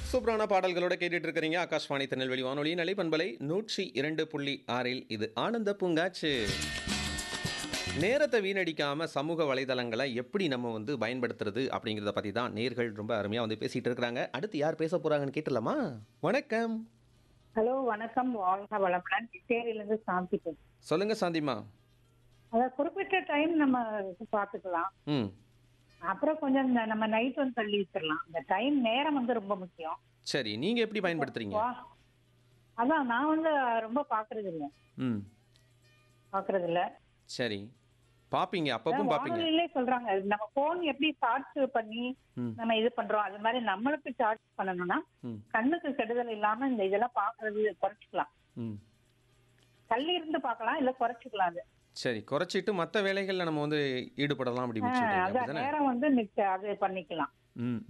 சூப்பரான பாடல்களோட கேட்டுட்டு இருக்கிறீங்க ஆகாஷ்வாணி திருநெல்வேலி வானொலி நலைப்பண்பலை நூற்றி இரண்டு புள்ளி ஆறில் இது ஆனந்த பூங்காச்சு நேரத்தை வீணடிக்காம சமூக வலைதளங்களை எப்படி நம்ம வந்து பயன்படுத்துறது அப்படிங்கிறத பற்றி தான் நேர்கள் ரொம்ப அருமையாக வந்து பேசிட்டு இருக்கிறாங்க அடுத்து யார் பேச போறாங்கன்னு கேட்டலாமா வணக்கம் ஹலோ வணக்கம் வாழ்க வளமுடன் கிட்டேரியிலிருந்து சாந்தி பேசுறேன். சொல்லுங்க சாந்திமா அதாவது குறிப்பிட்ட டைம் நம்ம பார்த்துக்கலாம் ம் அப்புறம் கொஞ்சம் இந்த நம்ம நைட் வந்து தள்ளி வச்சிடலாம் இந்த டைம் நேரம் வந்து ரொம்ப முக்கியம் சரி நீங்க எப்படி பயன்படுத்துறீங்க வா. அதான் நான் வந்து ரொம்ப பாக்குறது இல்ல ம் பாக்குறது இல்ல சரி பாப்பீங்க அப்பப்பவும் பாப்பீங்க வானொலியிலே சொல்றாங்க நம்ம போன் எப்படி சார்ஜ் பண்ணி ம் நம்ம இது பண்றோம் அது மாதிரி நம்மளுக்கு சார்ஜ் பண்ணணும்னா ம் கண்ணுக்கு கெடுதல் இல்லாம இந்த இதெல்லாம் பாக்குறது குறைச்சிக்கலாம் ம் தள்ளி இருந்து பார்க்கலாம் இல்ல குறைச்சிக்கலாம் அது சரி குறைச்சிட்டு மற்ற வேலைகளில் நம்ம வந்து ஈடுபடலாம் அப்படி ஆஹ் சொல்றீங்க அதான் அப்படிதானே நேரம் வந்து மிச்ச அது பண்ணிக்கலாம் ம்